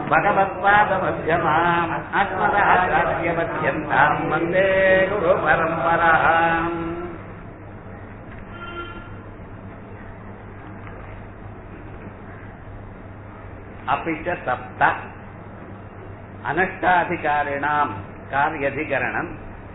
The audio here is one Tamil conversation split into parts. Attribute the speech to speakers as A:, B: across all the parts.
A: भगवत्पादमध्यमाम् अस्मदाचार्यमध्यन्ताम् वन्दे गुरुपरम्पराम् अपि च सप्त अनष्टाधिकारिणाम् कार्यधिकरणम्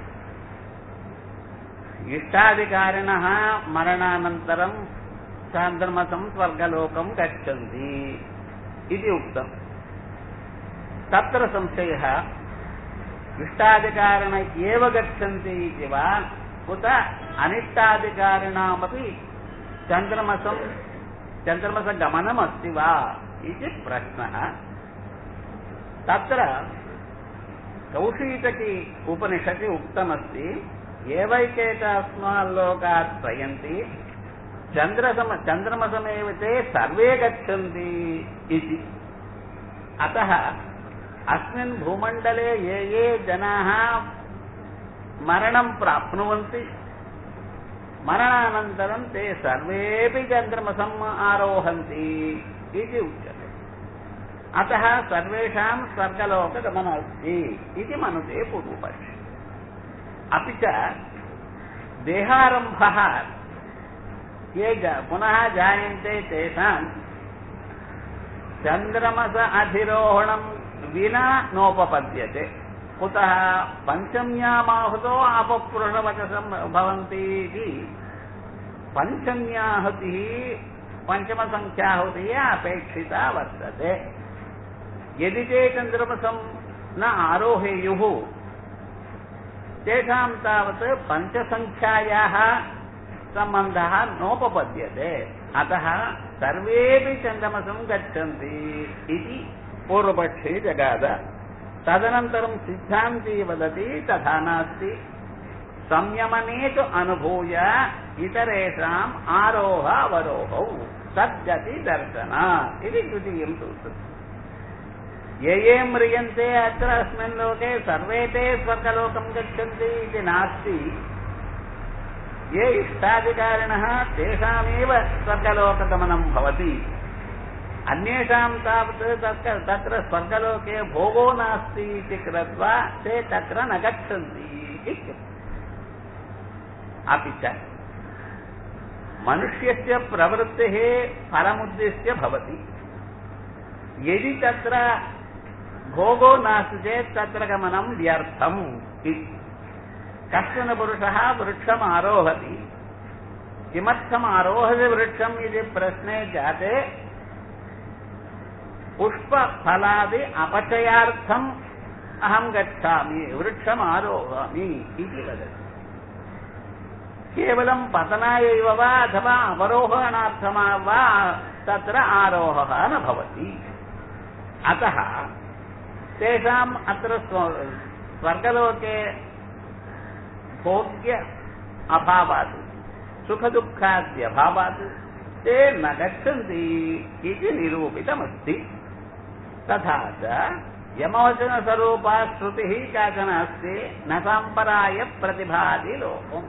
A: इष्टाधिकारिणः मरणानन्तरम् चान्द्रमसम् स्वर्गलोकम् गच्छन्ति इति उक्तम् तत्र संशयः इष्टाधिकारिण एव गच्छन्ति इति वा उत अनिष्टाधिकारिणामपि चन्द्रमसं चन्द्रमसगमनमस्ति वा इति प्रश्नः तत्र कौशीतकी उपनिषदि उक्तमस्ति एवैकेत अस्माल्लोकात् प्रयन्ति चन्द्रसम चन्द्रमसमेव ते सर्वे गच्छन्ति इति अतः अस्मिन् भूमण्डले ये ये जनाः मरणं प्राप्नुवन्ति मरणानन्तरं ते सर्वेपि चन्द्रमसम् आरोहन्ति इति उच्यते अतः सर्वेषां स्वर्गलोकगमनमस्ति इति मनुते पूर्वपक्षे अपि च देहारम्भः ये पुनः जायन्ते तेषां चन्द्रमस अधिरोहणं विना नोपपद्यते कुतः पञ्चम्यामाहुतो आपपुरुषवचसं भवन्ति इति पञ्चम्याहुतिः पञ्चमसङ्ख्याहुतिः अपेक्षिता वर्तते यदि ते चन्द्रमसं न आरोहेयुः तेषां तावत् पञ्चसङ्ख्यायाः सम्बन्धः नोपपद्यते अतः सर्वेपि चन्द्रमसं गच्छन्ति इति पूर्वपक्षे जगाद तदनन्तरं सिद्धान्ती वदति तथा नास्ति संयमने तु अनुभूय इतरेषाम् आरोह अवरोहौ तद्गति दर्शन इति द्वितीयं सूत्रम् ये ये म्रियन्ते अत्र अस्मिन् लोके सर्वे ते स्वर्गलोकं गच्छन्ति इति नास्ति ये इष्टाधिकारिणः तेषामेव स्वर्गलोकगमनं भवति अन्येषां तावत् तत्र तत्र स्वर्गलोके भोगो नास्ति इति कृत्वा ते तत्र न गच्छन्ति इत्युक्तम् अपि च मनुष्यस्य प्रवृत्तिः फलमुद्दिश्य भवति यदि तत्र भोगो नास्ति चेत् तत्र गमनं व्यर्थम् इति कश्चन पुरुषः वृक्षम् आरोहति किमर्थम् आरोहति वृक्षम् इति प्रश्ने जाते पुष्पफलादि अपचयार्थम् अहं गच्छामि वृक्षम् आरोहामि इति वदति केवलं पतनाय एव वा अथवा अवरोहणार्थमा वा तत्र आरोहः न भवति अतः तेषाम् अत्र स्वर्गलोके भोग्य अभावात् सुखदुःखाद्यभावात् ते न गच्छन्ति इति निरूपितमस्ति तथा च यमवचनस्वरूपा श्रुतिः काचन अस्ति न साम्पराय प्रतिभाति लोकम्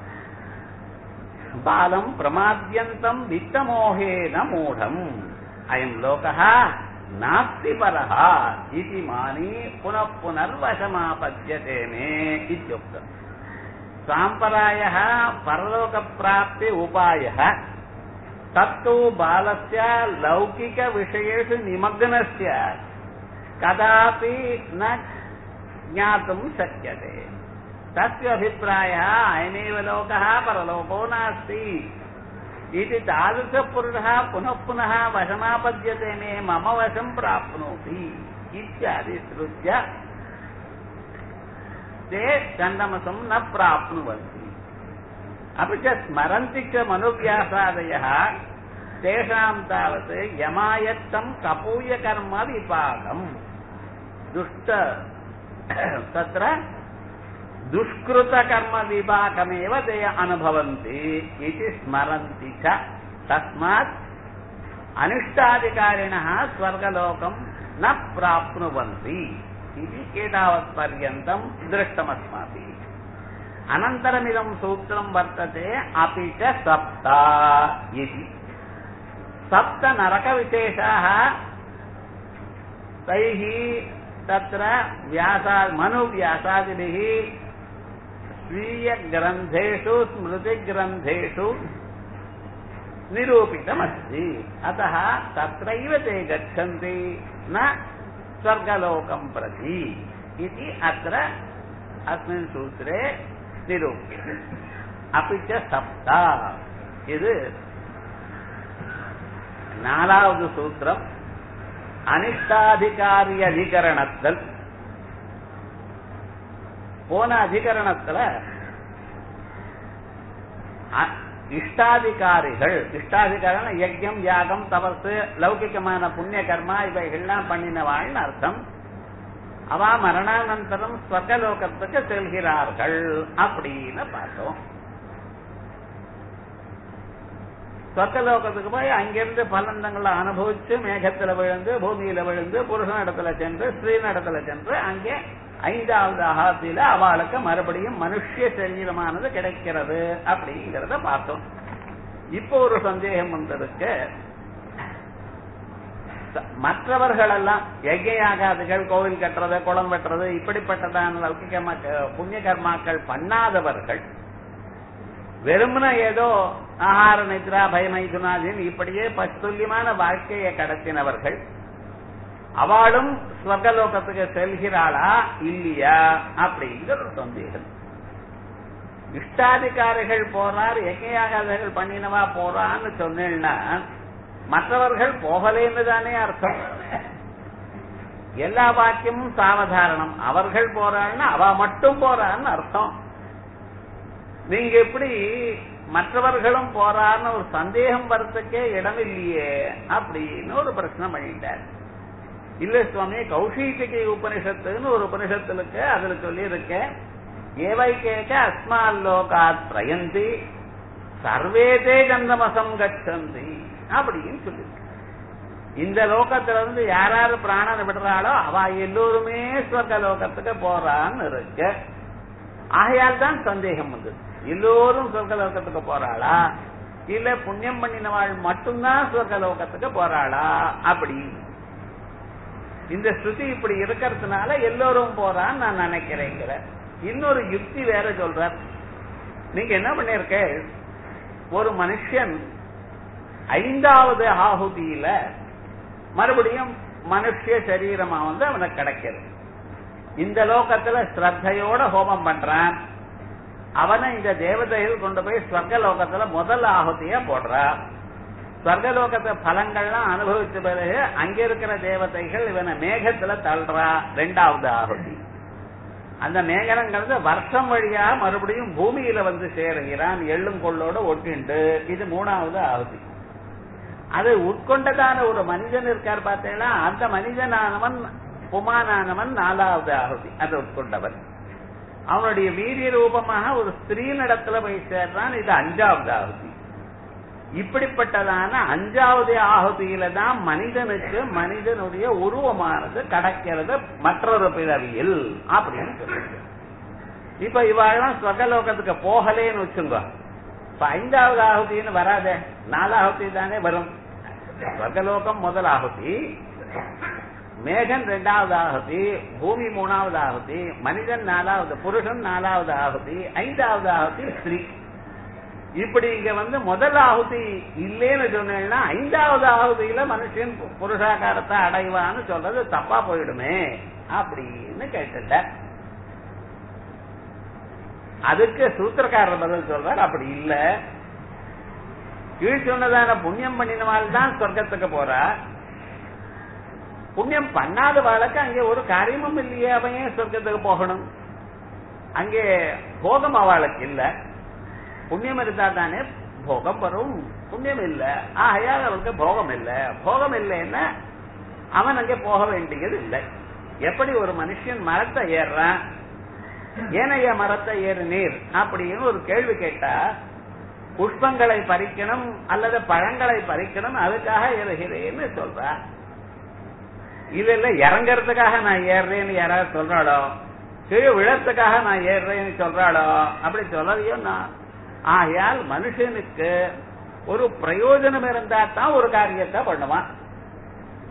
A: बालम् प्रमाद्यन्तम् वित्तमोहेन मूढम् अयम् लोकः नास्ति परः इति मानी पुनः पुनर्वशमापद्यते मे इत्युक्तम् साम्परायः परलोकप्राप्ति उपायः तत्तु बालस्य लौकिकविषयेषु निमग्नस्य कदापि न ज्ञातुं शक्यते तस्य अभिप्रायः अयमेव लोकः परलोको नास्ति इति तादृशपुरुषः पुनः पुनः वशमापद्यते मे मम वशं प्राप्नोति इत्यादि श्रुत्य ते चन्दमसं न प्राप्नुवन्ति अपि च स्मरन्ति च मनुव्यासादयः तेषां तावत् यमायत्तं कपूयकर्म विपाकम् दुष्ट तत्र दुष्कृतकर्मविपाकमेव ते अनुभवन्ति इति स्मरन्ति च तस्मात् अनिष्टाधिकारिणः स्वर्गलोकं न प्राप्नुवन्ति इति एतावत्पर्यन्तं दृष्टमस्माभिः अनन्तरमिदं सूत्रं वर्तते अपि च सप्त इति सप्त नरकविशेषाः तैः तत्र व्यासा मनुव्यासादिभिः स्वीयग्रन्थेषु स्मृतिग्रन्थेषु निरूपितमस्ति अतः तत्रैव ते गच्छन्ति न स्वर्गलोकं प्रति इति अत्र अस्मिन् सूत्रे निरूप्यते अपि च सप्त இது நாலாவது சூத்திரம் அனிஷ்டாதிகாரி அதிகரணத்தல் போன அதிகரணத்துல அ- இஷ்டாதிகாரிகள் இஷ்டாதிகாரம் யஜ்யம் யாகம் தபசு லௌகிகமான புண்ணிய கர்மா இவைகள்லாம் பண்ணினவாள்னு அர்த்தம் அவ மரணானந்தரம் ஸ்வர்கலோகத்துக்கு செல்கிறார்கள் அப்படின்னு பார்த்தோம் சொர்க்கலோகத்துக்கு போய் அங்கிருந்து பலந்தங்களை அனுபவிச்சு மேகத்துல விழுந்து பூமியில விழுந்து புருஷனிடத்துல சென்று ஸ்ரீனிடத்துல சென்று அங்கே ஐந்தாவது அகாத்தில அவளுக்கு மறுபடியும் மனுஷிய சரீரமானது கிடைக்கிறது அப்படிங்கறத பார்த்தோம் இப்போ ஒரு சந்தேகம் வந்திருக்கு ச- மற்றவர்கள் எல்லாம் யஜ்யாகாதிகள் கோவில் கட்டுறது குளம் வெட்டுறது இப்படிப்பட்டதான லௌகிக மக்க- புண்ணிய கர்மாக்கள் பண்ணாதவர்கள் வெறுமன ஏதோ ஆகார நித்ரா பயமைதுனாதின் இப்படியே பத்துல்யமான வாழ்க்கையை கடத்தினவர்கள் அவளும் ஸ்வர்கலோகத்துக்கு செல்கிறாளா இல்லையா அப்படிங்கிற ஒரு சந்தேகம் இஷ்டாதிகாரிகள் போறார் எங்கையாகாதர்கள் பண்ணினவா போறான்னு சொன்னேன்னா மற்றவர்கள் போகலேன்னு தானே அர்த்தம் எல்லா வாக்கியமும் சாவதாரணம் அவர்கள் போறாள்னா அவ மட்டும் போறான்னு அர்த்தம் நீங்க எப்படி மற்றவர்களும் போறான்னு ஒரு சந்தேகம் வரத்துக்கே இடம் இல்லையே அப்படின்னு ஒரு பிரச்சனை பண்ணிட்டார் இல்ல சுவாமி கௌஷிகை உபனிஷத்துன்னு ஒரு உபனிஷத்துல இருக்கு அதுல சொல்லி இருக்கேன் ஏவை கேட்க அஸ்மால் லோகாத் பிரயந்தி சர்வேதே கந்தமசம் கச்சந்தி அப்படின்னு சொல்லி இந்த லோகத்துல இருந்து யார் யாரு பிராணனை விடுறாளோ அவ எல்லோருமே ஸ்வர்க லோகத்துக்கு போறான்னு இருக்கு ஆகையால் தான் சந்தேகம் வந்தது எல்லோரும் சொர்க்க லோகத்துக்கு போறாளா இல்ல புண்ணியம் பண்ணினவாள் மட்டும்தான் சொர்க்க லோகத்துக்கு போறாளா அப்படி இந்த ஸ்ருதி இப்படி இருக்கிறதுனால எல்லோரும் போறான்னு நான் நினைக்கிறேங்கிற இன்னொரு யுக்தி வேற சொல்றார் நீங்க என்ன பண்ணிருக்க ஒரு மனுஷன் ஐந்தாவது ஆகுதியில மறுபடியும் மனுஷ சரீரமா வந்து அவனுக்கு கிடைக்கிறது இந்த லோகத்துல ஸ்ரத்தையோட ஹோமம் பண்றான் அவனை இந்த தேவதைகள் கொண்டு போய் ஸ்வர்க லோகத்துல முதல் ஆகுதிய போடுறா ஸ்வர்கலோகத்தை பலங்கள்லாம் அனுபவிச்ச பிறகு அங்க இருக்கிற தேவதைகள் இவனை மேகத்துல தள்ளுறா ரெண்டாவது ஆகுதி அந்த மேகனங்கிறது வருஷம் வழியா மறுபடியும் பூமியில வந்து சேருகிறான் எள்ளும் கொள்ளோட ஒட்டிண்டு இது மூணாவது ஆகுதி அது உட்கொண்டதான ஒரு மனிதன் இருக்கார் பார்த்தீங்களா அந்த மனிதனானவன் புமானானவன் நாலாவது ஆகுதி அதை உட்கொண்டவன் அவனுடைய வீரிய ரூபமாக ஒரு ஸ்திரீனிடத்துல போய் சேர்றான் இது அஞ்சாவது ஆகுதி இப்படிப்பட்டதான அஞ்சாவது ஆகுதியில தான் மனிதனுக்கு மனிதனுடைய உருவமானது கடக்கிறது மற்றொரு பிறவியில் அப்படின்னு சொல்லுங்க இப்ப இவாழெல்லாம் ஸ்வர்கலோகத்துக்கு போகலேன்னு வச்சுங்க இப்ப ஐந்தாவது ஆகுதின்னு வராதே நாலாகுதி தானே வரும் ஸ்வர்கலோகம் முதல் ஆகுதி மேகன் ரெண்டாவது ஆகுதி பூமி மூணாவது ஆகுதி மனிதன் நாலாவது புருஷன் நாலாவது ஆகுதி ஐந்தாவது ஆகுதி ஸ்திரீ இப்படி இங்க வந்து முதல் ஆகுதி இல்லேன்னு சொன்னேன்னா ஐந்தாவது ஆகுதியில மனுஷன் புருஷாகாரத்தை அடைவான்னு சொல்றது தப்பா போயிடுமே அப்படின்னு கேட்டுட்ட அதுக்கு சூத்திரக்காரர் பதில் சொல்றார் அப்படி இல்ல கீழ் சொன்னதான புண்ணியம் பண்ணினவாள் தான் சொர்க்கத்துக்கு போறா புண்ணியம் பண்ணாத வாழ்க்கை அங்கே ஒரு காரியமும் இல்லையே அவன் ஏன் சொர்க்கத்துக்கு போகணும் அங்கே போகம் அவளுக்கு இல்ல புண்ணியம் இருந்தா தானே போகம் வரும் புண்ணியம் இல்ல ஆகையால் அவளுக்கு போகம் இல்ல போகம் இல்லைன்னா அவன் அங்கே போக வேண்டியது இல்லை எப்படி ஒரு மனுஷன் மரத்தை ஏறுறான் ஏனைய மரத்தை ஏறு நீர் அப்படின்னு ஒரு கேள்வி கேட்டா புஷ்பங்களை பறிக்கணும் அல்லது பழங்களை பறிக்கணும் அதுக்காக ஏறுகிறேன்னு சொல்றா இல்ல இல்ல இறங்கறதுக்காக நான் ஏறுறேன்னு யாராவது சொல்றாளோ கீழே விழறதுக்காக நான் ஏறுறேன்னு சொல்றாளோ அப்படி சொல்லலையோ நான் ஆகையால் மனுஷனுக்கு ஒரு பிரயோஜனம் இருந்தா தான் ஒரு காரியத்தை பண்ணுவான்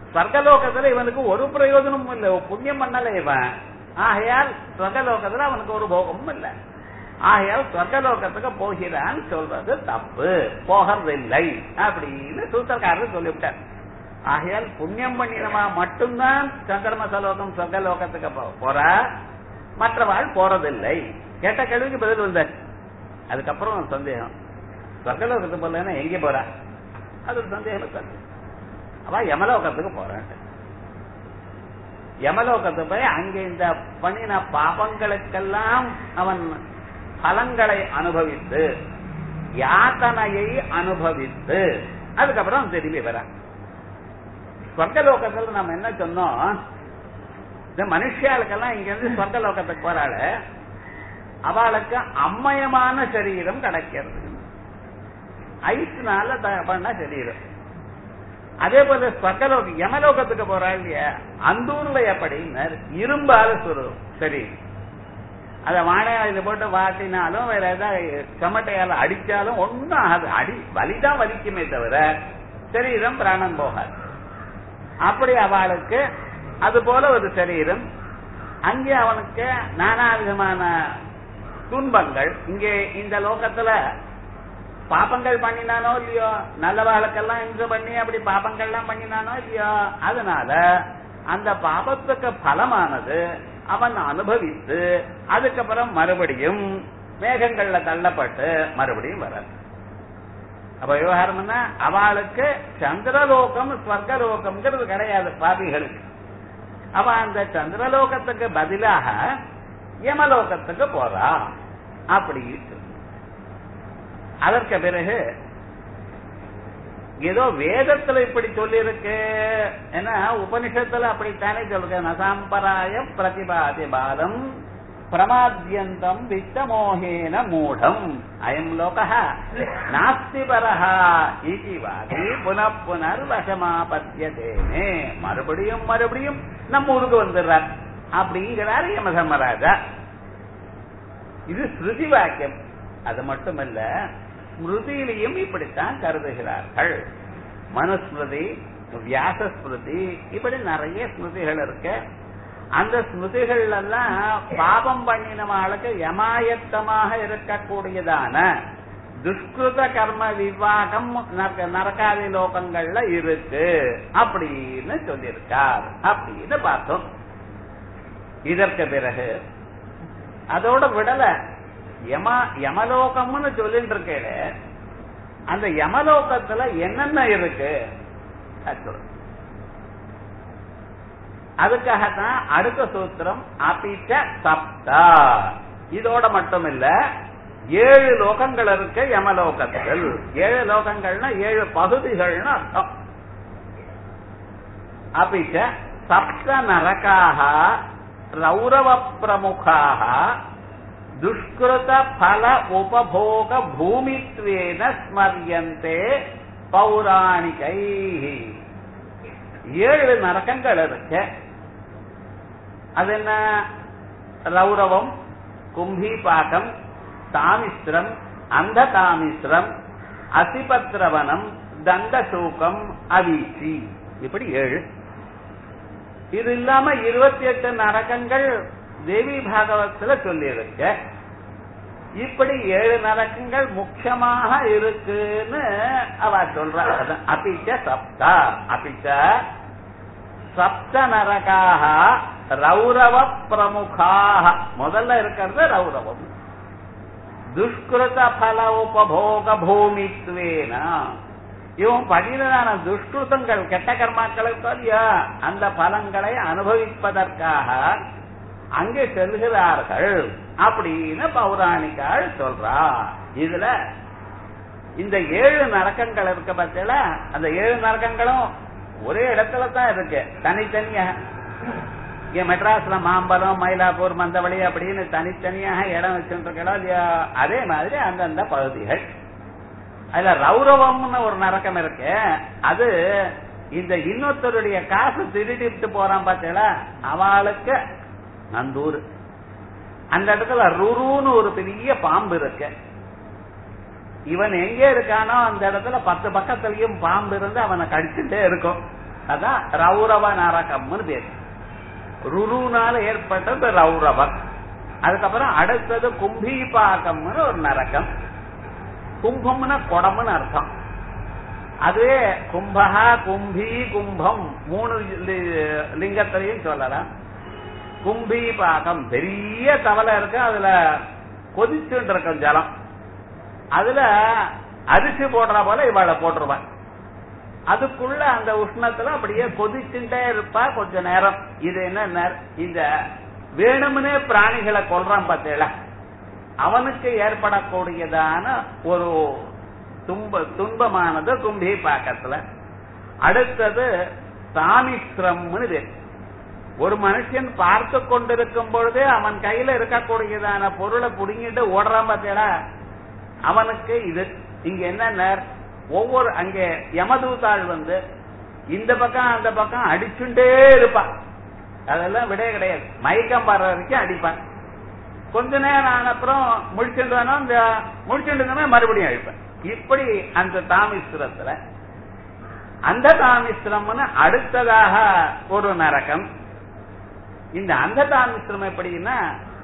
A: ஸ்வர்கலோகத்துல இவனுக்கு ஒரு பிரயோஜனமும் இல்லை புண்ணியம் பண்ணல இவன் ஆகையால் ஸ்வர்கலோகத்துல அவனுக்கு ஒரு போகமும் இல்லை ஆகையால் ஸ்வர்கலோகத்துக்கு போகிறான்னு சொல்றது தப்பு போகிறதில்லை அப்படின்னு சூத்திரக்காரர் சொல்லிவிட்டார் ஆகையால் புண்ணியம் பண்ணினமா மட்டும்தான் சந்திரமசலோகம் சொர்க்கலோகத்துக்கு போ- போறா மற்றவாள் போறதில்லை கேட்ட கேள்விக்கு பதில் வந்தார் அதுக்கப்புறம் சந்தேகம் சொர்க்கலோகத்துக்கு போலன்னா எங்க போறா அது ஒரு சந்தேகம் இருக்காது அவ யமலோகத்துக்கு போறான் யமலோகத்துக்கு போய் அங்க இந்த பண்ணின பாபங்களுக்கெல்லாம் அவன் பலங்களை அனுபவித்து யாத்தனையை அனுபவித்து அதுக்கப்புறம் திரும்பி வரான் சொர்க்கலோகத்துல நம்ம என்ன சொன்னோம் இந்த மனுஷியாளுக்கெல்லாம் இங்க இருந்து சொர்க்கலோகத்துக்கு போறாள அவளுக்கு அம்மயமான சரீரம் கிடைக்கிறது ஐஸ்னால த- பண்ண சரீரம் அதே போல சொர்க்கலோக யமலோகத்துக்கு போறா இல்லையா அந்த ஊர்ல எப்படின்னு இரும்பால சுரும் சரி அத வாழையில போட்டு வாட்டினாலும் வேற ஏதாவது சமட்டையால அடிச்சாலும் ஒண்ணும் ஆகாது அடி வலிதான் வலிக்குமே தவிர சரீரம் பிராணம் போகாது அப்படி அவளுக்கு அது போல ஒரு சரீரம் அங்கே அவனுக்கு நானா விதமான துன்பங்கள் இங்கே இந்த லோகத்துல பாப்பங்கள் பண்ணினானோ இல்லையோ நல்ல வாழ்க்கெல்லாம் இன்று பண்ணி அப்படி பாப்பங்கள்லாம் பண்ணினானோ இல்லையோ அதனால அந்த பாபத்துக்கு பலமானது அவன் அனுபவித்து அதுக்கப்புறம் மறுபடியும் மேகங்கள்ல தள்ளப்பட்டு மறுபடியும் வர அப்ப விவகாரம் என்ன அவளுக்கு சந்திரலோகம் ஸ்வர்கலோகம்ங்கிறது கிடையாது பாபிகளுக்கு அவ அந்த சந்திரலோகத்துக்கு பதிலாக யமலோகத்துக்கு போறா அப்படி இருக்கு. அதற்கு பிறகு ஏதோ வேதத்துல இப்படி சொல்லியிருக்கு ஏன்னா உபனிஷத்துல அப்படித்தானே சொல்லுங்க நசாம்பராய பிரதிபாதி பாலம் பிரமாத்யந்தம் வித்தமோகேன மூடம் அயம் லோக நாஸ்தி பரஹா இதி வாதி புனః புனர் வசமாபத்தியதேனே மறுபடியும் மறுபடியும் நம்ம ஊருக்கு வந்துடுறார் அப்படிங்கிறார் யம தர்மராஜா இது ஸ்ருதி வாக்கியம் அது மட்டுமல்ல ஸ்மிருதியிலையும் இப்படித்தான் கருதுகிறார்கள் மனுஸ்மிருதி வியாசஸ்மிருதி இப்படி நிறைய ஸ்மிருதிகள் இருக்கு அந்த ஸ்மிருதிகள் எல்லாம் பாபம் பண்ணினவாளுக்கு யமாயத்தமாக இருக்கக்கூடியதான துஷ்கிருத கர்ம விவாகம் நரக- நரகாதி லோகங்கள்ல இருக்கு அப்படின்னு சொல்லியிருக்கார் அப்படின்னு பார்த்தோம் இதற்கு பிறகு அதோட விடல யம யமலோகம்னு சொல்லிட்டு இருக்கேன் அந்த யமலோகத்துல என்னென்ன இருக்கு அது சொல்லு. அதுக்காகத்தான் அடுத்த சூத்திரம் அபிச்ச சப்தா இதோட மட்டும் இல்ல ஏழு லோகங்கள் இருக்கு யமலோகத்தில் ஏழு லோகங்கள்னா ஏழு பகுதிகள்னு அர்த்தம் அபிச்ச சப்த நரகாக ரௌரவ பிரமுகாக துஷ்கிருத பல உபபோக பூமித்வேன ஸ்மரியந்தே பௌராணிகை ஏழு நரக்கங்கள் இருக்கு அது என்ன ரௌரவம் கும்பீபாகம் தாமிஸ்திரம் அந்த தாமிஸ்திரம் அசிபத்ரவனம் தண்டசூகம் அவீசி இப்படி ஏழு இது இல்லாம இருபத்தி எட்டு நரகங்கள் தேவி பாகவத்துல சொல்லியிருக்க இப்படி ஏழு நரகங்கள் முக்கியமாக இருக்குன்னு அவ சொல்றா அதான் அபிச்ச சப்தா அபிச்ச சப்த நரகாக ரௌரவ பிரமுகாக முதல்ல இருக்கிறது ரௌரவம் துஷ்கிருத பல உபபோக பூமித்வேனா இவன் பண்ணினதான துஷ்கிருதங்கள் கெட்ட கர்மாக்களுக்கு இல்லையா அந்த பலங்களை அனுபவிப்பதற்காக அங்கே செல்கிறார்கள் அப்படின்னு பௌராணிக்காள் சொல்றா இதுல இந்த ஏழு நரக்கங்கள் இருக்க பட்சல அந்த ஏழு நரக்கங்களும் ஒரே இடத்துல தான் இருக்கு தனித்தனியாக இங்க மெட்ராஸ்ல மாம்பலம் மயிலாப்பூர் மந்தவழி அப்படின்னு தனித்தனியாக இடம் வச்சுருக்கோம் இல்லையா அதே மாதிரி அந்தந்த பகுதிகள் அதுல ரௌரவம்னு ஒரு நரக்கம் இருக்கு அது இந்த இன்னொருத்தருடைய காசு திருடிட்டு போறான் பார்த்தீங்களா அவளுக்கு நந்தூர் அந்த இடத்துல ருருன்னு ஒரு பெரிய பாம்பு இருக்கு இவன் எங்க இருக்கானோ அந்த இடத்துல பத்து பக்கத்துலயும் பாம்பு இருந்து அவனை கடிச்சுட்டே இருக்கும் அதான் ரௌரவ நரகம்னு பேர் ருருனால ஏற்பட்டது ரௌரவம் அதுக்கப்புறம் அடுத்தது கும்பீபாகம்னு ஒரு நரகம் கும்பம்னா குடம்னு அர்த்தம் அதுவே கும்பகா கும்பி கும்பம் மூணு லி- லிங்கத்திலையும் சொல்லலாம் கும்பி பாகம் பெரிய தவளை இருக்கு அதுல கொதிச்சுட்டு இருக்கும் ஜலம் அதுல அரிசி போடுற போல இவாளை போட்டுருவான் அதுக்குள்ள அந்த உஷ்ணத்துல அப்படியே கொதிச்சுட்டே இருப்பா கொஞ்ச நேரம் இது என்ன இந்த வேணும்னே பிராணிகளை கொல்றான் பார்த்தீங்களா அவனுக்கு ஏற்படக்கூடியதான ஒரு துன்ப துன்பமானது கும்பி பாக்கத்துல அடுத்தது சாமிஸ்திரம்னு பேர் ஒரு மனுஷன் பார்த்து கொண்டிருக்கும் பொழுதே அவன் கையில இருக்கக்கூடியதான பொருளை புடுங்கிட்டு ஓடுறான் பார்த்தீங்களா அவனுக்கு இது இங்க என்ன ஒவ்வொரு அங்கே யமதூதாள் வந்து இந்த பக்கம் அந்த பக்கம் அடிச்சுட்டே இருப்பான் அதெல்லாம் விடவே கிடையாது மயக்கம் பாடுற வரைக்கும் அடிப்பான் கொஞ்ச நேரம் ஆன அப்புறம் முடிச்சுட்டு இந்த முடிச்சுட்டு மறுபடியும் அழிப்பேன் இப்படி அந்த தாமிஸ்திரத்துல அந்த தாமிஸ்திரம்னு அடுத்ததாக ஒரு நரகம் இந்த அந்த தாமிஸ்திரம் எப்படின்னா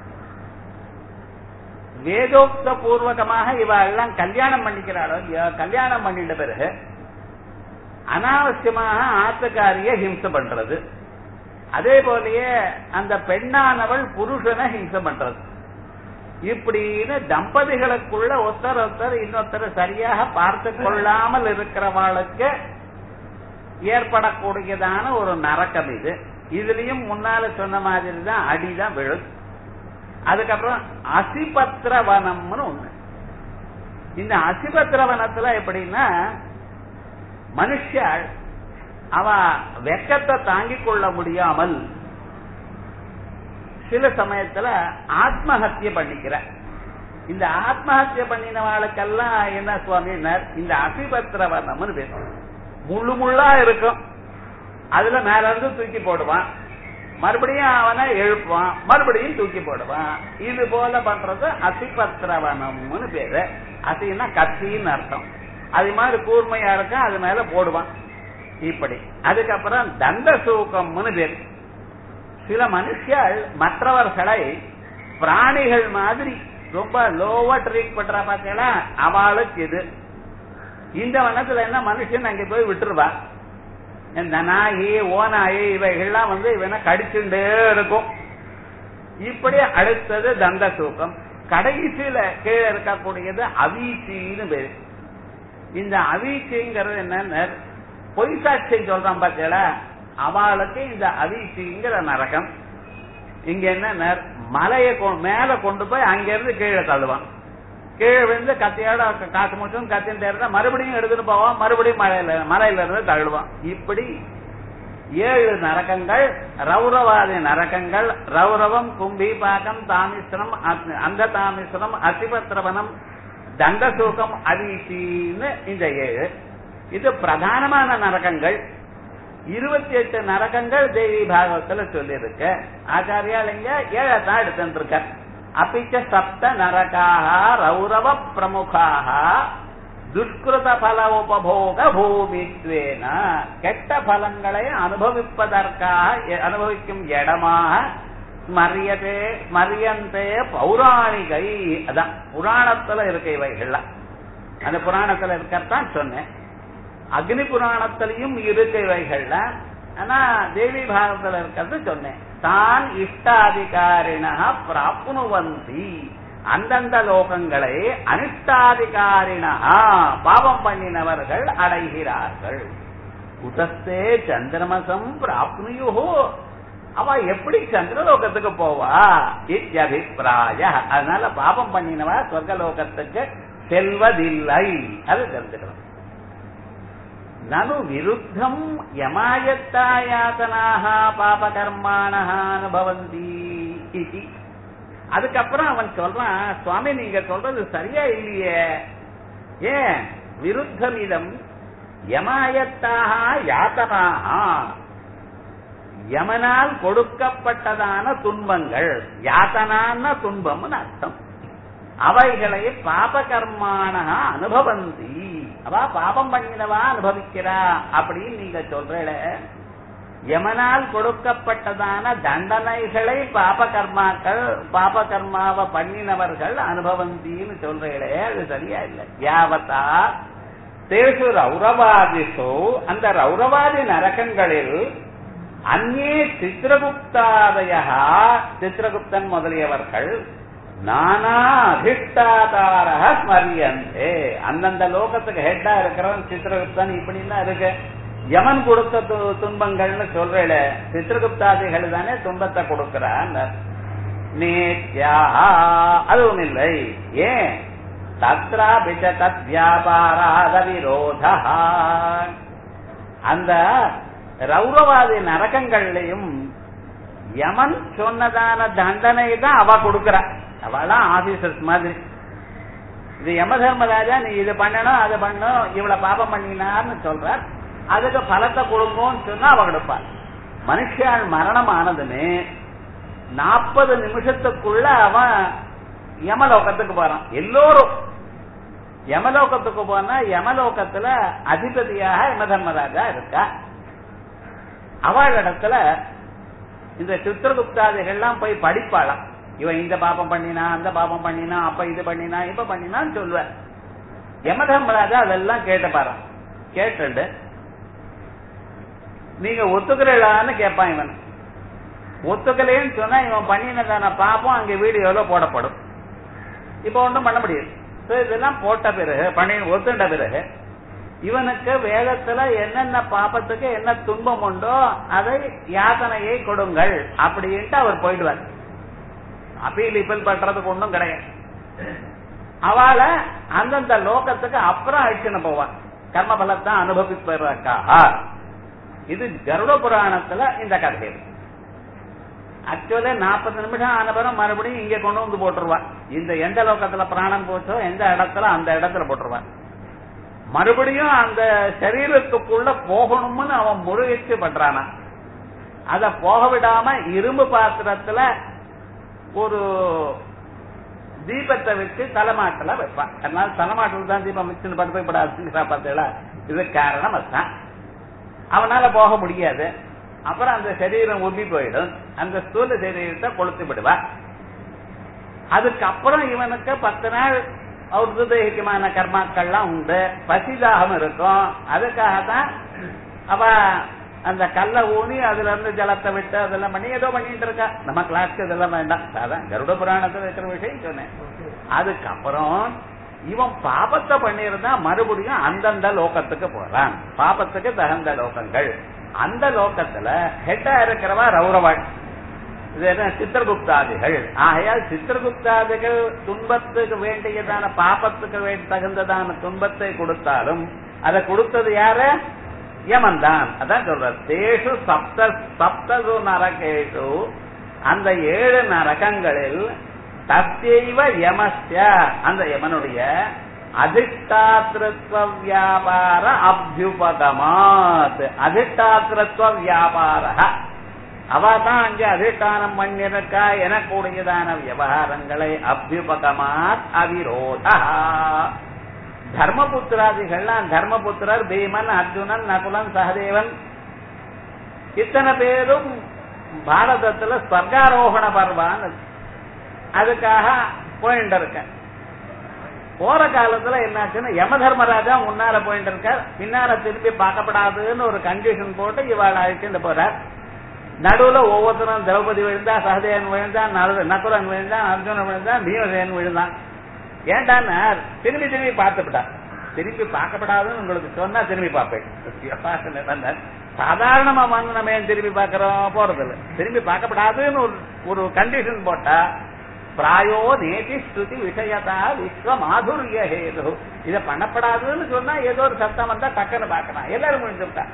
A: வேதோக்த பூர்வகமாக இவ எல்லாம் கல்யாணம் பண்ணிக்கிறாளோ இல்லையோ, கல்யாணம் பண்ணிட்ட பிறகு அனாவசியமாக ஆத்துக்காரிய ஹிம்சை பண்றது அதே போலயே அந்த பெண்ணானவள் புருஷனை ஹிம்சை பண்றது இப்படின்னு தம்பதிகளுக்குள்ள ஒருத்தர் ஒருத்தர் இன்னொருத்தர் சரியாக பார்த்து கொள்ளாமல் இருக்கிறவாளுக்கு ஏற்படக்கூடியதான ஒரு நரக்கம் இது இதுலயும் முன்னால சொன்ன மாதிரி தான் அடிதான் விழும் அதுக்கப்புறம் அசிபத்திர வனம்னு ஒண்ணு இந்த அசிபத்திர வனத்துல எப்படின்னா மனுஷாள் அவ வெக்கத்தை தாங்கிக் கொள்ள முடியாமல் சில சமயத்துல ஆத்மஹத்திய பண்ணிக்கிற இந்த ஆத்மஹத்திய பண்ணினவாளுக்கெல்லாம் என்ன சுவாமினர் இந்த அசிபத்திர வர்ணம்னு பேர் முள்ளு முள்ளா இருக்கும் அதுல மேல இருந்து தூக்கி போடுவான் மறுபடியும் அவனை எழுப்புவான் மறுபடியும் தூக்கி போடுவான் இது போல பண்றது அசிபத்திரவனம்னு பேரு அசின்னா கத்தின்னு அர்த்தம் அது மாதிரி கூர்மையா இருக்கும் அது மேல போடுவான் இப்படி அதுக்கப்புறம் தண்ட சூக்கம்னு பேர் சில மனுஷியால் மற்றவர்களை பிராணிகள் மாதிரி ரொம்ப லோவா ட்ரீட் பண்றா பாத்தீங்களா அவளுக்கு இது இந்த வனத்துல என்ன மனுஷன் அங்க போய் விட்டுருவா இந்த நாயி ஓநாயி இவைகள்லாம் வந்து இவனை கடிச்சுட்டே இருக்கும் இப்படி அடுத்தது தண்ட சூக்கம் கடைசியில கீழே இருக்கக்கூடியது அவீச்சின்னு பேரு இந்த அவீச்சிங்கிறது என்னன்னு பொய் சாட்சியம் சொல்றான் பாத்தீங்களா அவளுக்கு இந்த அவீச்சிங்கிற நரகம் இங்க என்ன மலையை கொ- மேல கொண்டு போய் அங்க இருந்து கீழே தள்ளுவான் கீழே விழுந்து கத்தியோட க- காசு முச்சும் கத்தின்னு இருந்தா மறுபடியும் எடுத்துட்டு போவான் மறுபடியும் மலையில மலையில இருந்து தள்ளுவான் இப்படி ஏழு நரகங்கள் ரௌரவாதி நரகங்கள் ரௌரவம் கும்பீபாகம் தாமிஸ்திரம் அத்- அந்த தாமிஸ்திரம் அசிபத்திரவனம் தண்டசூகம் அதீசின்னு இந்த ஏழு இது பிரதானமான நரகங்கள் இருபத்தி எட்டு நரகங்கள் தேவி பாகவத்துல சொல்லியிருக்கு ஆச்சாரியால் இங்க ஏழத்தான் எடுத்துருக்க அப்பிச்ச சப்த நரகாக ரௌரவ பிரமுகாக துஷ்கிருத பல உபபோக பூமித்வேன கெட்ட பலங்களை அனுபவிப்பதற்காக அனுபவிக்கும் இடமாக ஸ்மரியதே ஸ்மரியந்தே பௌராணிகை அதான் புராணத்துல இருக்க இவைகள்லாம் அந்த புராணத்துல இருக்கத்தான் சொன்னேன் அக்னி புராணத்திலையும் இருக்கு இவைகள்ல ஆனா தேவி பாகத்துல இருக்கிறது சொன்னேன் தான் இஷ்டாதிகாரினா பிராப்னுவந்தி அந்தந்த லோகங்களை அனிஷ்டாதிகாரினா பாவம் பண்ணினவர்கள் அடைகிறார்கள் உதஸ்தே சந்திரமசம் பிராப்னுயோ அவ எப்படி சந்திரலோகத்துக்கு போவா இத்தியபிப்பிராய அதனால பாபம் பண்ணினவா சொர்க்கலோகத்துக்கு செல்வதில்லை அது தெரிஞ்சுக்கணும் நனு விருத்தம் யமாயத்தாயாத்தனாக பாபகர்மான அனுபவந்தி இதி அதுக்கப்புறம் அவன் சொல்றான் சுவாமி நீங்க சொல்றது சரியா இல்லையே ஏன் விருத்தமிதம் யமாயத்தாக யாத்தனாக யமனால் கொடுக்கப்பட்டதான துன்பங்கள் யாத்தனான துன்பம்னு அர்த்தம் அவைகளை பாபகர்மான அனுபவந்தி அவ பாபம் பண்ணினவா அனுபவிக்கிறா அப்படின்னு நீங்க சொல்றீல யமனால் கொடுக்கப்பட்டதான தண்டனைகளை பாப கர்மாக்கள் பாப கர்மாவை பண்ணினவர்கள் அனுபவந்தின்னு சொல்றீங்களே அது சரியா இல்லை யாவத்தா தேசு ரௌரவாதிசு அந்த ரௌரவாதி நரகங்களில் அந்நே சித்திரகுப்தாதயா சித்திரகுப்தன் முதலியவர்கள் நானா அதிஷ்டாதார ஸ்மரியந்தே அந்தந்த லோகத்துக்கு ஹெட்டா இருக்கிறவன் சித்திரகுப்தன் இப்படிலாம் இருக்கு யமன் கொடுத்த து- துன்பங்கள்னு சொல்றேல சித்திரகுப்தாதிகள் தானே துன்பத்தை கொடுக்கிறான் நேத்யா அதுவும் இல்லை ஏன் தத்ராபிச்ச தத் வியாபாராத விரோதா அந்த ரௌரவாதி நரகங்கள்லயும் யமன் சொன்னதான தண்டனை தான் அவ கொடுக்கறா அவளாம் ஆபீசர்ஸ் மாதிரி இது யம தர்மராஜா நீ இது பண்ணணும் அது பண்ணணும் இவ்வளவு பாபம் பண்ணினார்னு சொல்றார் அதுக்கு பலத்தை கொடுங்கன்னு சொன்னா அவ கொடுப்பார் மனுஷால் மரணம் ஆனதுமே நாற்பது நிமிஷத்துக்குள்ள அவன் யமலோகத்துக்கு போறான் எல்லோரும் யமலோகத்துக்கு போனா யமலோகத்துல அதிபதியாக யம தர்மராஜா இருக்கா அவள் இடத்துல இந்த சித்திரகுப்தாதிகள்லாம் போய் படிப்பாளாம் இவன் இந்த பாபம் பண்ணினா அந்த பாபம் பண்ணினா அப்ப இது பண்ணினா இப்ப பண்ணினான்னு சொல்லுவேன் யமதர்மராஜா அதெல்லாம் கேட்டு பாறான் கேட்டுண்டு நீங்க ஒத்துக்கிறீங்களான்னு கேட்பான் இவன் ஒத்துக்கலைன்னு சொன்னா இவன் பண்ணினதான பாப்பம் அங்க வீடியோல போடப்படும் இப்ப ஒண்ணும் பண்ண முடியாது So, இதெல்லாம் போட்ட பிறகு பண்ணி ஒத்துண்ட பிறகு இவனுக்கு வேதத்துல என்னென்ன பாப்பத்துக்கு என்ன துன்பம் உண்டோ அதை யாதனையை கொடுங்கள் அப்படின்ட்டு அவர் போயிடுவார் அப்பீல் இப்பல் பண்றதுக்கு ஒண்ணும் கிடையாது அவளை அந்தந்த லோகத்துக்கு அப்புறம் அழிச்சுன்னு போவான் கர்ம பலத்தை அனுபவிப்பதற்காக இது கருட புராணத்துல இந்த கதை ஆக்சுவலா நாற்பது நிமிஷம் ஆனபுறம் மறுபடியும் இங்க கொண்டு வந்து போட்டுருவான் இந்த எந்த லோகத்துல பிராணம் போச்சோ எந்த இடத்துல அந்த இடத்துல போட்டுருவான் மறுபடியும் அந்த சரீரத்துக்குள்ள போகணும்னு அவன் முருகச்சு பண்றானா அத போக விடாம இரும்பு பாத்திரத்துல ஒரு தீபத்தை வச்சு தலைமாட்டில் வைப்பான் அதனால தலைமாட்டில் தான் தீபம் வச்சுன்னு படுத்து போய்படாதுங்கிறா பார்த்தீங்களா இது காரணம் அதுதான் அவனால போக முடியாது அப்புறம் அந்த சரீரம் உப்பி போயிடும் அந்த ஸ்தூல சரீரத்தை கொளுத்து விடுவா அதுக்கப்புறம் இவனுக்கு பத்து நாள் ஔர்தேகிகமான கர்மாக்கள்லாம் உண்டு பசிதாகம் இருக்கும் அதுக்காகத்தான் அவ அந்த கல்லை ஊனி அதுல இருந்து ஜலத்தை விட்டு அதெல்லாம் பண்ணி ஏதோ பண்ணிட்டு இருக்கா நம்ம கிளாஸ்க்கு இதெல்லாம் வேண்டாம் அதான் கருட புராணத்துல இருக்கிற விஷயம் சொன்னேன் அதுக்கப்புறம் இவன் பாபத்தை பண்ணியிருந்தா மறுபடியும் அந்தந்த லோகத்துக்கு போறான் பாபத்துக்கு தகுந்த லோகங்கள் அந்த லோகத்துல ஹெட்டா இருக்கிறவா ரௌரவாள் இது என்ன சித்திரகுப்தாதிகள் ஆகையால் சித்திரகுப்தாதிகள் துன்பத்துக்கு வேண்டியதான பாபத்துக்கு வேண்டி தகுந்ததான துன்பத்தை கொடுத்தாலும் அதை கொடுத்தது யாரு யமன் தான் அதான் சொல்ற தேஷு சப்த சப்தது நரகேஷு அந்த ஏழு நரகங்களில் தத்தெய்வ யமஸ்ய அந்த யமனுடைய அதிஷ்டாத்திருத்வ வியாபார அபியுபகமாத் அதிஷ்டாத்திருத்வ வியாபார அவ தான் அங்க அதிஷ்டானம் பண்ணிருக்கா எனக்கூடியதான விவகாரங்களை அபியுபகமாத் அவிரோதா தர்மபுத்திராதிகள்லாம் தர்மபுத்திரர் பீமன் அர்ஜுனன் நகுலன் சகதேவன் இத்தனை பேரும் பாரதத்துல ஸ்வர்காரோகண பர்வான்னு அதுக்காக போயிட்டு இருக்கேன் போற காலத்துல என்னாச்சுன்னா யம தர்மராஜா முன்னால போயிட்டு இருக்கார் பின்னால திரும்பி பார்க்கப்படாதுன்னு ஒரு கண்டிஷன் போட்டு இவாள் அழைச்சிட்டு போறார் நடுவுல ஒவ்வொருத்தரும் திரௌபதி விழுந்தா சகதேவன் விழுந்தான் நல- நகுலன் விழுந்தான் அர்ஜுனன் விழுந்தான் பீமசேன் விழுந்தான் ஏன்டான்னா திரும்பி திரும்பி பார்த்துவிட்டா திரும்பி பார்க்கப்படாதுன்னு உங்களுக்கு சொன்னா திரும்பி பார்ப்பேன் சாதாரணமா வாங்கினமே திரும்பி பார்க்கறோம் போறதில்ல திரும்பி பார்க்கப்படாதுன்னு ஒரு ஒரு கண்டிஷன் போட்டா பிராயோ நேதி ஸ்ருதி விஷயதா விஸ்வ மாதுரிய ஹேது இத பண்ணப்படாதுன்னு சொன்னா ஏதோ ஒரு சத்தம் வந்தா டக்குன்னு பார்க்கலாம் எல்லாரும் முடிஞ்சுட்டா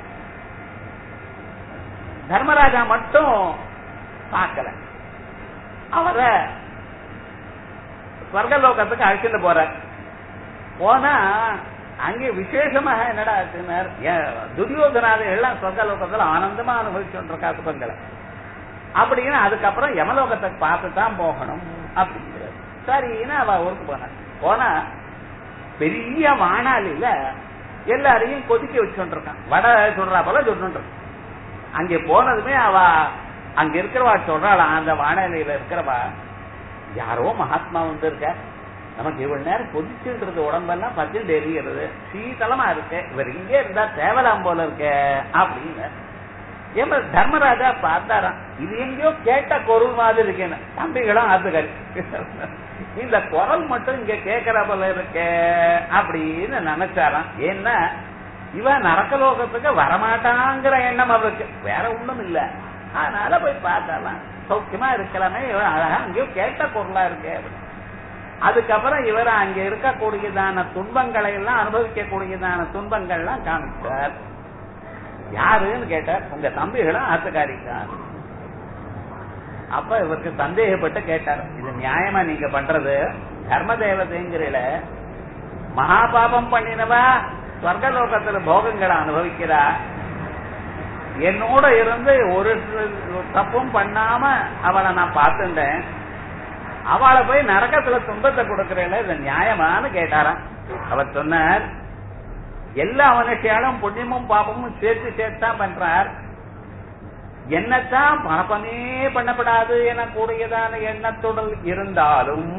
A: தர்மராஜா மட்டும் பார்க்கல அவரை ஸ்வர்கலோகத்துக்கு அழைச்சிட்டு போறார் போனா அங்கே விசேஷமாக என்னடா ஆச்சுன்னார், ஏ- துரியோதனாது எல்லாம் சொர்க்கலோகத்துல ஆனந்தமா அனுபவிச்சுட்டு இருக்கா சுகங்களை அப்படின்னு அதுக்கப்புறம் யமலோகத்தை பார்த்து தான் போகணும் அப்படிங்கிறார் சரின்னு அவ ஊருக்கு போனார் போனா பெரிய வானாலில எல்லாரையும் கொதிக்க வச்சுட்டு இருக்கான் வடை சுடுறா போல சுட்டு இருக்கான் அங்கே போனதுமே அவ அங்க இருக்கிறவா சொல்றாளா அந்த வானநிலையில இருக்கிறவா யாரோ மகாத்மா வந்து இருக்க நமக்கு இவ்வளவு நேரம் கொதிச்சுன்றது உடம்பெல்லாம் பச்சுட்டு எரிகிறது சீதளமா இருக்கு இவர் இங்கே இருந்தா தேவலாம் போல இருக்க அப்படின்னு ஏமா தர்மராஜா பார்த்தாராம் இது எங்கேயோ கேட்ட குரல் மாதிரி இருக்கேன்னு தம்பிகளும் ஆத்துக்காரி இந்த குரல் மட்டும் இங்க கேட்கிற போல இருக்கே அப்படின்னு நினைச்சாராம் ஏன்னா இவன் நரக்கலோகத்துக்கு வரமாட்டாங்கிற எண்ணம் அவருக்கு வேற ஒண்ணும் இல்ல அதனால போய் பார்த்தாலாம் சௌக்கியமா இருக்கலாமே இவன் அழகா அங்கேயோ கேட்ட குரலா இருக்கே அப்படின்னு. அதுக்கப்புறம் இவர் அங்க இருக்கக்கூடியதான துன்பங்களை எல்லாம் அனுபவிக்கக்கூடியதான துன்பங்கள்லாம் காமிச்சார் யாருன்னு கேட்டார் உங்க தம்பிகளும் ஆத்துக்காரிக்கார் அப்ப இவருக்கு சந்தேகப்பட்டு கேட்டார் இது நியாயமா நீங்க பண்றது தர்ம தேவதைங்கிறல மகாபாபம் பண்ணினவா ஸ்வர்கலோகத்துல போகங்களை அனுபவிக்கிறா என்னோட இருந்து ஒரு தப்பும் பண்ணாம அவளை நான் பார்த்துட்டேன் அவளை போய் நரகத்துல துன்பத்தை கொடுக்கறேன் இது நியாயமான்னு கேட்டாராம் அவர் சொன்னார் எல்லா மனுஷியாலும் புண்ணியமும் பாபமும் சேர்த்து சேர்த்து தான் பண்றார் என்னத்தான் பாபமே பண்ணப்படாது என கூடியதான எண்ணத்துடன் இருந்தாலும்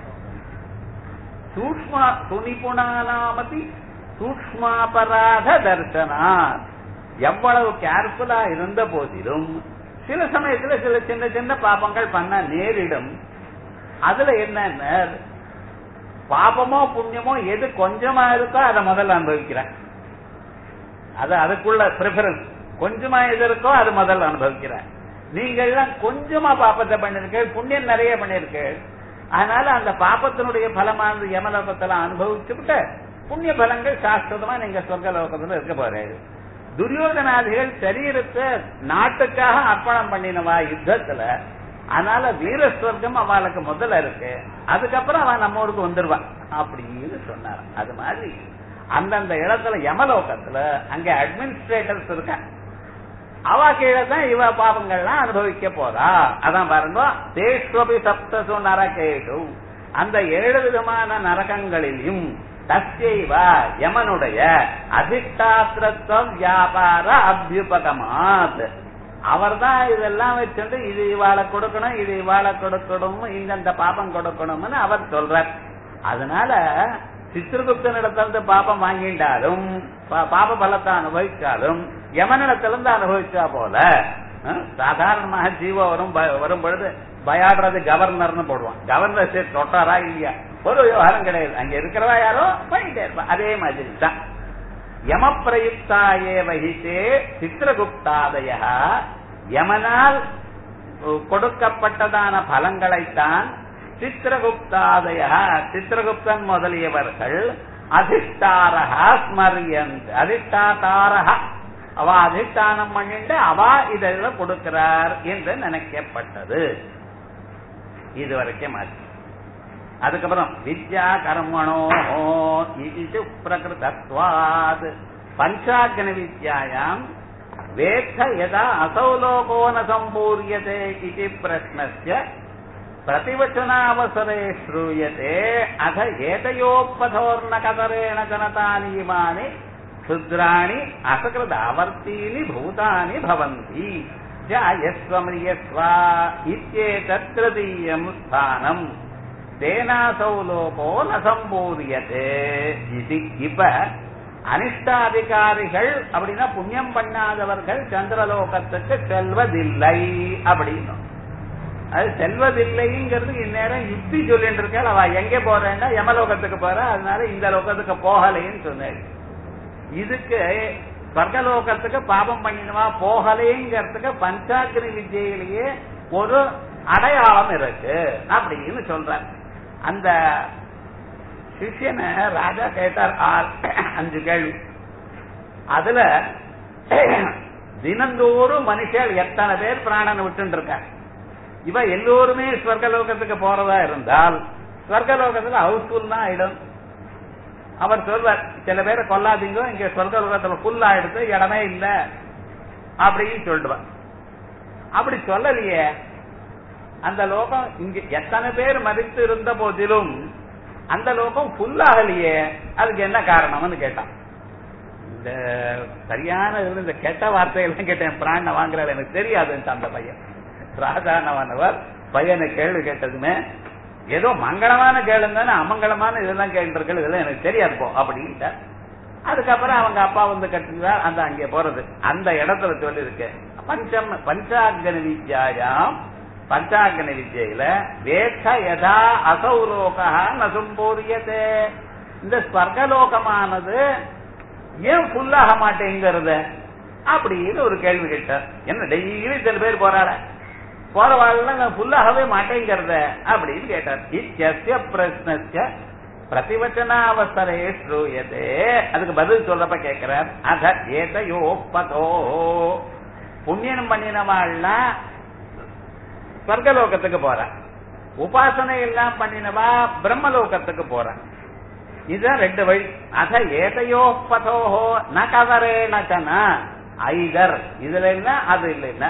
A: சூக்மா துணிபுணானாமதி சூக்மாபராத தர்சனா எவ்வளவு கேர்ஃபுல்லா இருந்த போதிலும் சில சமயத்துல சில சின்ன சின்ன பாபங்கள் பண்ண நேரிடும் அதுல என்ன பாபமோ புண்ணியமோ எது கொஞ்சமா இருக்கோ அதை முதல்ல அனுபவிக்கிறேன் அது அதுக்குள்ள ப்ரிஃபரன்ஸ் கொஞ்சமா எது இருக்கோ அது முதல்ல அனுபவிக்கிறேன் நீங்க எல்லாம் கொஞ்சமா பாப்பத்தை பண்ணிருக்கீங்க புண்ணியம் நிறைய பண்ணிருக்கீங்க அதனால அந்த பாப்பத்தினுடைய பலமானது யமலோகத்துல அனுபவிச்சுட்டு புண்ணிய பலங்கள் சாஸ்திரமா நீங்க சொர்க்க லோகத்துல இருக்க போறீங்க துரியோதனாதிகள் சரீரத்தை நாட்டுக்காக அர்ப்பணம் பண்ணினவா யுத்தத்துல அதனால வீர சொர்க்கம் அவளுக்கு முதல்ல இருக்கு அதுக்கப்புறம் அவன் நம்ம ஊருக்கு வந்துருவான் அப்படின்னு சொன்னார் அது மாதிரி அந்தந்த இடத்துல யமலோகத்துல அங்க அட்மினிஸ்ட்ரேட்டர்ஸ் இருக்கான் அவ கீழே தான் இவ பாவங்கள்லாம் அனுபவிக்க போறா அதான் பாருங்க தேஷ்வபி சப்தசு நரகேஷு அந்த ஏழு விதமான நரகங்களிலும் தஸ்யைவா யமனுடைய அதிஷ்டாத்திரத்துவ வியாபார அபியுபகமாத் அவர் தான் இதெல்லாம் வச்சுட்டு இது இவாளை கொடுக்கணும் இது இவாளை கொடுக்கணும் இந்தந்த பாபம் கொடுக்கணும்னு அவர் சொல்றார் அதனால சித்திரகுப்தனிடத்திலிருந்து பாபம் வாங்கிட்டாலும் பா- பாப பலத்தை அனுபவிச்சாலும் யமனிடத்திலிருந்து அனுபவிச்சா போல அஹ், சாதாரணமாக ஜீவோ வரும் ப- வரும் பொழுது பயாடுறது கவர்னர்னு போடுவான் கவர்னர் சரி தொட்டாரா இல்லையா ஒரு விவகாரம் கிடையாது அங்க இருக்கிறவா யாரோ போயிட்டே இருப்பா அதே மாதிரி தான் யமப்பிரயுக்தாயே வகித்தே சித்திரகுப்தாதய யமனால் கொடுக்கப்பட்டதான பலங்களைத்தான் சித்திரகுப்தாதய சித்திரகுப்தன் முதலியவர்கள் அதிஷ்டாரகா ஸ்மரியந்த் அதிஷ்டாதாரகா அவ அதிஷ்டானம் பண்ணிட்டு அவ இதெல்லாம் கொடுக்கிறார் என்று நினைக்கப்பட்டது இது வரைக்கும் ஆச்சு அதுக்கப்புறம் வித்யா கர்மணோ இது பிரகிருதத்வாத் பஞ்சாக்ன வித்யாயாம் வேத்த யதா அசௌ லோகோ ந சம்பூரியதே இது பிரஷ்னஸ்ய प्रतिवचनावसरे श्रूयते अथ एतयोपथोर्न कतरेण जनतानि इमानि क्षुद्राणि असकृदावर्तीनि भूतानि भवन्ति जायस्व म्रियस्व इत्येतत् तृतीयम् स्थानम् தேனாசௌ லோகோ ந சம்பூரியதே இது இப்ப அனிஷ்டாதிகாரிகள் அப்படின்னா புண்ணியம் பண்ணாதவர்கள் சந்திரலோகத்துக்கு செல்வதில்லை அப்படின்னு அது செல்வதில்லைங்கிறது இந்நேரம் யுக்தி சொல்லிட்டு இருக்காள் அவ எங்க போறேன்னா யமலோகத்துக்கு போற அதனால இந்த லோகத்துக்கு போகலைன்னு சொன்னேன் இதுக்கு ஸ்வர்கலோகத்துக்கு பாபம் பண்ணினவா போகலைங்கிறதுக்கு பஞ்சாக்கிரி வித்யிலேயே ஒரு அடையாளம் இருக்கு அப்படின்னு சொல்றார் அந்த சிஷ்யனை ராஜா கேட்டார் ஆறு அஞ்சு கேள்வி அதுல தினந்தோறும் மனுஷர் எத்தனை பேர் பிராணனை விட்டு இருக்காங்க இவ எல்லோருமே ஸ்வர்கலோகத்துக்கு போறதா இருந்தால் ஸ்வர்கலோகத்துல ஹவுஸ்ஃபுல் தான் ஆயிடும் அவர் சொல்வார் சில பேரை கொல்லாதீங்க இங்க ஸ்வர்கலோகத்துல ஃபுல் ஆயிடுது இடமே இல்ல அப்படின்னு சொல்லுவார் அப்படி சொல்லலையே அந்த லோகம் இங்க எத்தனை பேர் மதித்து இருந்த போதிலும் அந்த லோகம் ஃபுல் ஆகலையே அதுக்கு என்ன காரணம்னு கேட்டான் இந்த சரியான இதுல இந்த கெட்ட வார்த்தையெல்லாம் கேட்டேன் பிராண வாங்குறாரு எனக்கு தெரியாதுன்ட்டு அந்த பையன் சாதாரணமானவர் பையனை கேள்வி கேட்டதுமே ஏதோ மங்களமான கேளுங்க அமங்கலமான இதெல்லாம் கேள்விகள் இதெல்லாம் எனக்கு தெரியாது போ அப்படின்ட்டு அதுக்கப்புறம் அவங்க அப்பா வந்து கட்டுங்க அந்த அங்கே போறது அந்த இடத்துல சொல்லி இருக்கு பஞ்சம் பஞ்சாங்கன வித்யாயாம் பஞ்சாங்கன வித்யில வேட்ச யதா அசௌலோகா நசும்பூரியதே இந்த ஸ்வர்கலோகமானது ஏன் ஃபுல்லாக மாட்டேங்கிறது அப்படின்னு ஒரு கேள்வி கேட்டார் என்ன டெய்லி சில பேர் போறாள போறவாள் ஃபுல்லாகவே மாட்டேங்கிறத அப்படின்னு கேட்டார் இத்திய பிரஸ்னஸ்ய பிரதிவச்சனாவசரே ஸ்ரூயதே அதுக்கு பதில் சொல்றப்ப கேட்கிறார் அத ஏதையோ பதோ புண்ணியம் பண்ணினவாள்னா ஸ்வர்கலோகத்துக்கு போற உபாசனை எல்லாம் பண்ணினவா பிரம்மலோகத்துக்கு போற இதுதான் ரெண்டு வழி அத ஏதையோ பதோஹோ ந கவரேணச்சன ஐதர் இதுல இல்ல அது இல்லைன்னா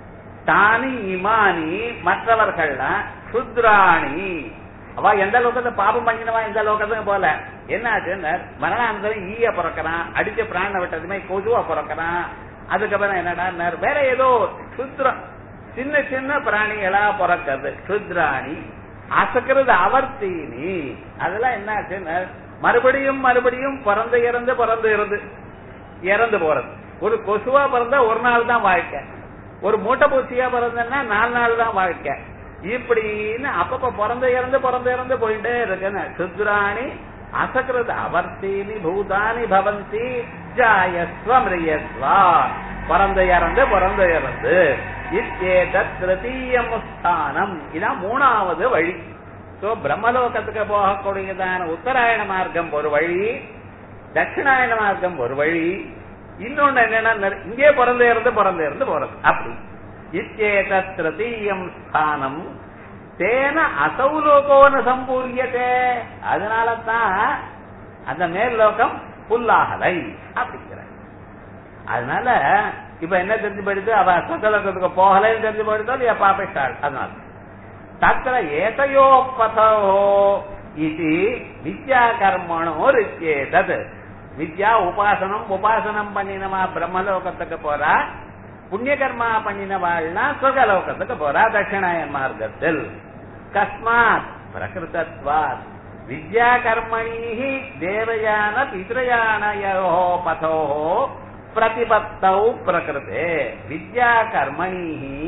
A: தானி இமானி மற்றவர்கள்லாம் சுத்ராணி அவ எந்த லோகத்தை பாபம் பண்ணினவா எந்த லோகத்துக்கும் போல என்ன ஆச்சுன்னு மரணானந்தரம் ஈய பிறக்கிறான் அடிச்ச பிராண விட்டதுமே கொதுவா பிறக்கிறான் அதுக்கப்புறம் என்னடா வேற ஏதோ சுத்ரம் சின்ன சின்ன பிராணிகளா பிறக்கிறது சுத்ராணி அசக்கிறது அவர்த்தீனி அதெல்லாம் என்ன ஆச்சுன்னு மறுபடியும் மறுபடியும் பிறந்து இறந்து பிறந்து இறந்து இறந்து போறது ஒரு கொசுவா பிறந்தா ஒரு நாள் தான் வாழ்க்கை ஒரு மூட்டை பூச்சியா பிறந்தன்னா நாலு நாள் தான் வாழ்க்கை இப்படின்னு அப்பப்ப பிறந்து இறந்து பிறந்து இறந்து போயிட்டே இருக்குன்னு சுத்ராணி அசக்கிறது அவர்த்தீனி பூதானி பவந்தி ஜாயஸ்வ மிரியஸ்வா பிறந்து இறந்து பிறந்து இறந்து இத்தேதத் திருத்தீயம் ஸ்தானம் இதான் மூணாவது வழி சோ பிரம்மலோகத்துக்கு போகக்கூடியதான உத்தராயண மார்க்கம் ஒரு வழி தட்சிணாயன மார்க்கம் ஒரு வழி இன்னொன்னு என்னன்னா இங்கே பிறந்து இருந்து பிறந்து இருந்து போறது அப்படி இத்தேதத் திருத்தீயம் ஸ்தானம் தேன அசௌலோகோன சம்பூரியதே அதனால தான் அந்த மேல் லோகம் புல்லாகலை அப்படிங்கிற அதனால இப்ப என்ன தெரிஞ்சு போயிடுது அவ சத்தலோகத்துக்கு போகலைன்னு தெரிஞ்சு போயிடுதோ இல்லையா பாபிஷ்டாள் அதனால தத்திர ஏதையோ பதோ இது வித்யா கர்மணோ ரிச்சேதது வித்யா உபாசனம் உபாசனம் பண்ணினவா பிரம்மலோகத்துக்கு போறா புண்ணிய கர்மா பண்ணினவாள்னா சுகலோகத்துக்கு போறா தட்சிணாயன் மார்க்கத்தில் கஸ்மாத் பிரகிருதத்வாத் வித்யா கர்மணி தேவயான பித்ரயானயோ பதோ பிரதிபத்தௌ பிரகிருதே வித்யா கர்மணி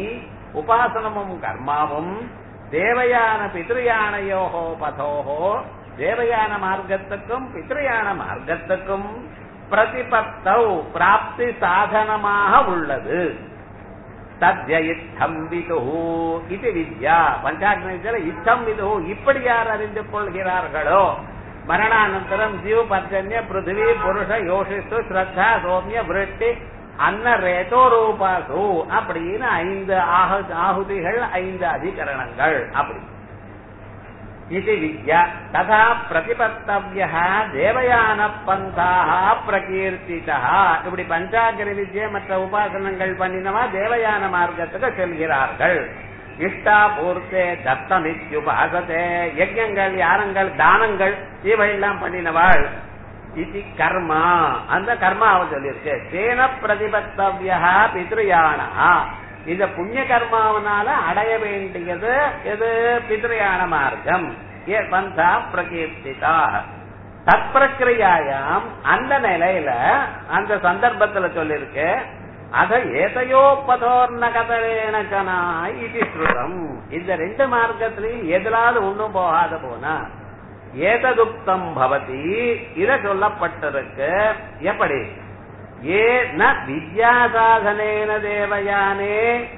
A: உபாசனமும் கர்மாவும் தேவயான பித்ருயானையோ பதோஹோ தேவயான மார்க்கத்துக்கும் பித்ருயான மார்க்கத்துக்கும் பிரதிபத்தௌ பிராப்தி சாதனமாக உள்ளது தத்ய இத்தம் விது இது வித்யா பஞ்சாக்னில இத்தம் விது இப்படி யார் அறிந்து கொள்கிறார்களோ மரணானந்தரம் ஜீவ பர்ஜன்ய பிருத்திவி புருஷ யோசித்து ஸ்ரத்தா சோமிய விருட்டி அன்ன ரேதோ ரூபாசு அப்படின்னு ஐந்து ஆகுதிகள் ஐந்து அதிகரணங்கள் அப்படி இது வித்யா ததா பிரதிபத்தவிய தேவயான பந்தாக பிரகீர்த்திதா இப்படி பஞ்சாகரி வித்யை மற்ற உபாசனங்கள் பண்ணினவா தேவயான மார்க்கத்துக்கு செல்கிறார்கள் இஷ்டா பூர்த்தே தத்தம் இத்யுபாசதே யஜ்யங்கள் யானங்கள் தானங்கள் இவையெல்லாம் பண்ணினவாள் இது கர்மா அந்த கர்மாவை சொல்லியிருக்கு தேன பிரதிபத்தவியா பித்ருயானா இந்த புண்ணிய கர்மாவனால அடைய வேண்டியது எது பித்ருயான மார்க்கம் ஏ பந்தா பிரகீர்த்திதா தத் பிரக்கிரியாயாம் அந்த நிலையில அந்த சந்தர்ப்பத்துல சொல்லிருக்கு அத ஏதையோ பதோர்ணகதரேன ஜனா இது ஸ்ருதம் இந்த ரெண்டு மார்க்கத்திலையும் எதிராவது ஒண்ணும் போகாத போனா ஏததுக்தம் பவதி இத சொல்லப்பட்டிருக்கு எப்படி ஏ ந வித்யாசாதனேன தேவயானே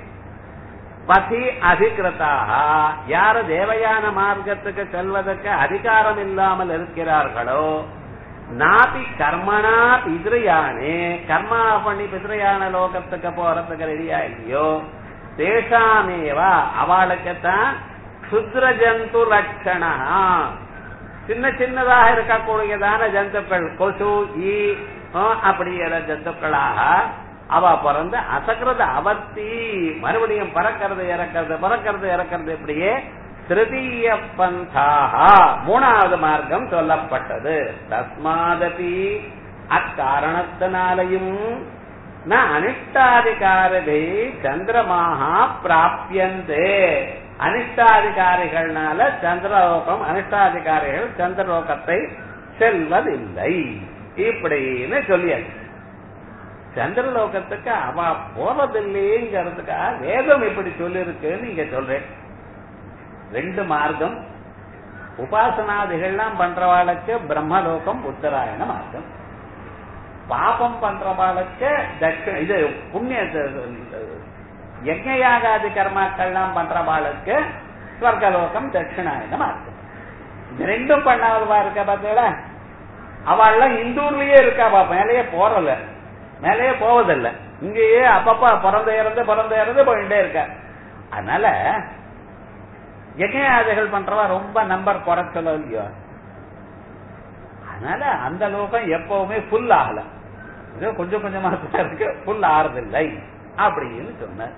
A: பதி அதிகிருத்தாக யார தேவயான மார்க்கத்துக்கு செல்வதற்கு அதிகாரம் இல்லாமல் இருக்கிறார்களோ நாபி கர்மனா பிதிரையானே கர்மா பண்ணி பிதிரையான லோகத்துக்கு போறதுக்கு ரெடியா இல்லையோ தேசாமேவா அவளுக்குத்தான் சுத்ர ஜந்து லட்சணா சின்ன சின்னதாக இருக்கக்கூடியதான ஜந்துக்கள் கொசு ஈ அப்படிங்கிற ஜந்துக்களாக அவ பிறந்து அசக்கிறது அவர்த்தி மறுபடியும் பறக்கிறது இறக்கிறது பறக்கிறது இறக்கிறது இப்படியே திருதீய பந்தாக மூணாவது மார்க்கம் சொல்லப்பட்டது தஸ்மாதபி அக்காரணத்தினாலையும் ந அனிஷ்டாதிகாரதை சந்திரமாக பிராப்தியந்தே அனிஷ்டாதிகாரிகள்னால சந்திரலோகம் அனிஷ்டாதிகாரிகள் சந்திரலோகத்தை செல்வதில்லை இப்படின்னு சொல்லியாச்சு சந்திரலோகத்துக்கு அவ போறதில்லைங்கிறதுக்காக வேதம் இப்படி சொல்லிருக்குன்னு நீங்க சொல்றேன் ரெண்டு மார்க்கம் உபாசனாதிகள்லாம் பண்றவாளுக்கு பிரம்மலோகம் உத்தராயண மார்க்கம் பாபம் பண்றவாளுக்கு தட்சிண இது புண்ணிய யஜ்ஞயாகாதி கர்மாக்கள்லாம் பண்றவாளுக்கு ஸ்வர்கலோகம் தட்சிணாயன மார்க்கம் இந்த ரெண்டும் பண்ணாதவா இருக்க பார்த்தீங்களா அவள்லாம் இந்தூர்லயே இருக்கா பா மேலேயே போறல மேலேயே போவதில்லை இங்கேயே அப்பப்ப பிறந்த இறந்து பிறந்த இறந்து போயிட்டே இருக்க அதனால யஜ்ஞயாதிகள் பண்றவா ரொம்ப நம்பர் குறைச்சல இல்லையோ அதனால அந்த லோகம் எப்பவுமே ஃபுல் ஆகல ஏதோ கொஞ்சம் கொஞ்சமா தான் இருக்கு ஃபுல் ஆறதில்லை அப்படின்னு சொன்னார்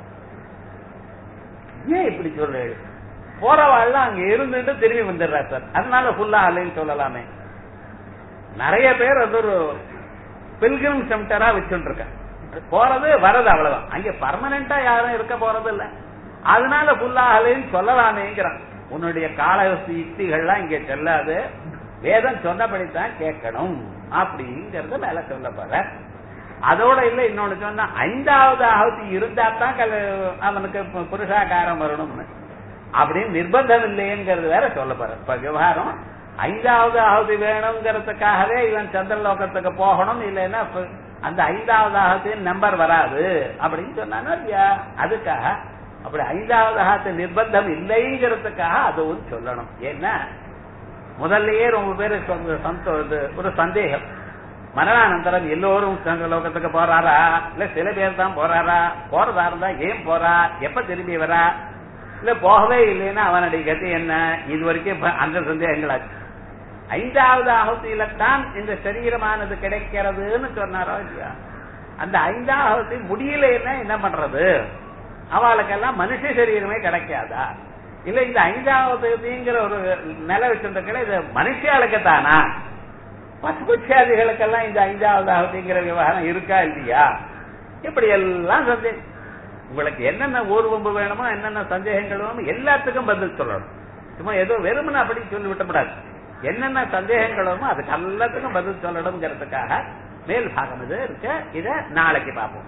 A: ஏன் இப்படி சொல்றேன் போறவாள்லாம் அங்க இருந்துட்டு திரும்பி வந்துடுறா சார் அதனால ஃபுல்லா ஆகலைன்னு சொல்லலாமே நிறைய பேர் அது ஒரு பில்கிரம் சென்டரா வச்சுட்டு இருக்க போறது வரது அவ்வளவுதான் அங்க பர்மனண்டா யாரும் இருக்க போறது இல்ல அதனால ஃபுல்லாகலைன்னு சொல்லலாமேங்கிறான் உன்னுடைய கால யுக்திகள்லாம் இங்க செல்லாது வேதம் சொன்னபடித்தான் கேட்கணும் அப்படிங்கறத மேல சொல்ல போற அதோட இல்ல இன்னொன்னு சொன்னா ஐந்தாவது ஆகுதி இருந்தா தான் அவனுக்கு புருஷாகாரம் வரணும்னு அப்படின்னு நிர்பந்தம் இல்லையேங்கிறது வேற சொல்ல போற இப்ப விவகாரம் ஐந்தாவது ஆகுதி வேணுங்கிறதுக்காகவே இவன் சந்திரலோகத்துக்கு போகணும் இல்லைன்னா அந்த ஐந்தாவது ஆகத்தின் நம்பர் வராது அப்படின்னு சொன்னானா இல்லையா அதுக்காக அப்படி ஐந்தாவது ஆகத்து நிர்பந்தம் இல்லைங்கிறதுக்காக அதுவும் சொல்லணும் ஏன்னா முதல்லயே ரொம்ப பேரு ஒரு சந்தேகம் மரணானந்தரம் எல்லோரும் லோகத்துக்கு போறாரா இல்ல சில பேர் தான் போறாரா போறதா இருந்தா ஏன் போறா எப்ப திரும்பி வரா இல்ல போகவே இல்லைன்னா அவனுடைய கதி என்ன இது வரைக்கும் அந்த சந்தேகங்களாச்சு ஐந்தாவது ஆகுதியில தான் இந்த சரீரமானது கிடைக்கிறதுன்னு சொன்னாரோ இல்லையா அந்த ஐந்தாவது முடியலன்னா என்ன பண்றது அவளுக்கெல்லாம் மனுஷ சரீரமே கிடைக்காதா இல்ல இந்த ஐந்தாவதுங்கிற ஒரு நிலை வச்சிருக்கிற இது மனுஷாளுக்கு தானா பசுபட்சாதிகளுக்கெல்லாம் இந்த ஐந்தாவது ஆகுதிங்கிற விவகாரம் இருக்கா இல்லையா இப்படி எல்லாம் சந்தேகம் உங்களுக்கு என்னென்ன ஊர்வம்பு வேணுமோ என்னென்ன சந்தேகங்கள் வேணுமோ எல்லாத்துக்கும் பதில் சொல்லணும் சும்மா ஏதோ வெறுமனே அப்படி சொல்லி விட்டப்படாது என்னென்ன சந்தேகங்கள் வேணுமோ அதுக்கு எல்லாத்துக்கும் பதில் சொல்லணுங்கிறதுக்காக மேல் பாகம் இது இருக்கு இத நாளைக்கு பார்ப்போம்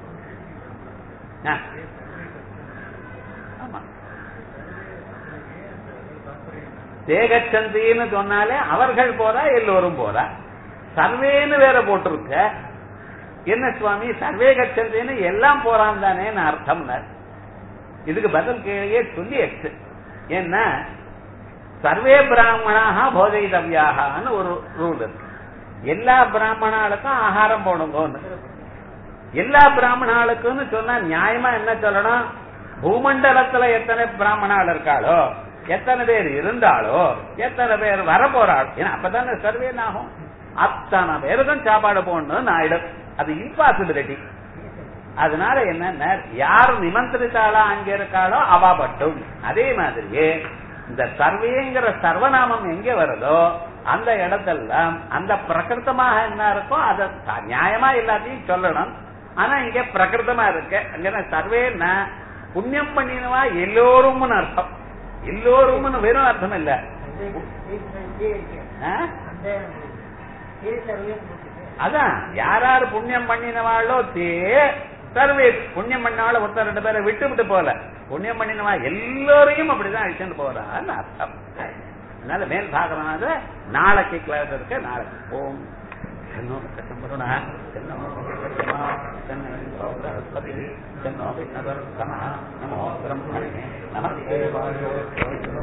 A: ஆமா தேகச்சந்தின்னு சொன்னாலே அவர்கள் போறா எல்லோரும் போறா சர்வேன்னு வேற போட்டிருக்க என்ன சுவாமி சர்வே கச்சந்தின்னு எல்லாம் போறான் தானே அர்த்தம் இதுக்கு பதில் கீழே சொல்லியாச்சு ஏன்னா சர்வே பிராமணாக போதைதவியாகனு ஒரு ரூல் இருக்கு எல்லா பிராமணாளுக்கும் ஆகாரம் போடுங்கன்னு எல்லா பிராமணாளுக்குன்னு சொன்னா நியாயமா என்ன சொல்லணும் பூமண்டலத்துல எத்தனை பிராமணாள் இருக்காளோ எத்தனை பேர் இருந்தாலோ எத்தனை பேர் வர போறாள் ஏன்னா அப்பதானே சர்வே ஆகும் அத்தனை பேருக்கும் சாப்பாடு போடணும் ஆயிடும் அது இம்பாசிபிலிட்டி அதனால என்ன யார் நிமந்திரித்தாளா அங்க இருக்காளோ அவா பட்டும் அதே மாதிரியே இந்த சர்வேங்கிற சர்வநாமம் எங்க வருதோ அந்த இடத்தெல்லாம் அந்த பிரகிருத்தமாக என்ன இருக்கோ அதை நியாயமா எல்லாத்தையும் சொல்லணும் ஆனா இங்க பிரகிருத்தமா இருக்கு அங்க சர்வேன்னா புண்ணியம் பண்ணினவா எல்லோரும்னு அர்த்தம் எல்லோரும்னு வெறும் அர்த்தம் இல்ல அதான் யார் யார் புண்ணியம் பண்ணினவாளோ தே சர்வே புண்ணியம் பண்ணாலும் ஒருத்தர் ரெண்டு பேரை விட்டு விட்டு போல புண்ணியம் பண்ணினவா எல்லோரையும் அப்படிதான் அழிச்சுட்டு போறான்னு அர்த்தம் அதனால மேல் பாகமானது நாளைக்கு கிளாஸ் இருக்கு நாளைக்கு ஓம் சென்னோ சம்பருணா சென்னோ சென்னோ நமோ பிரம்மணே நமஸ்தே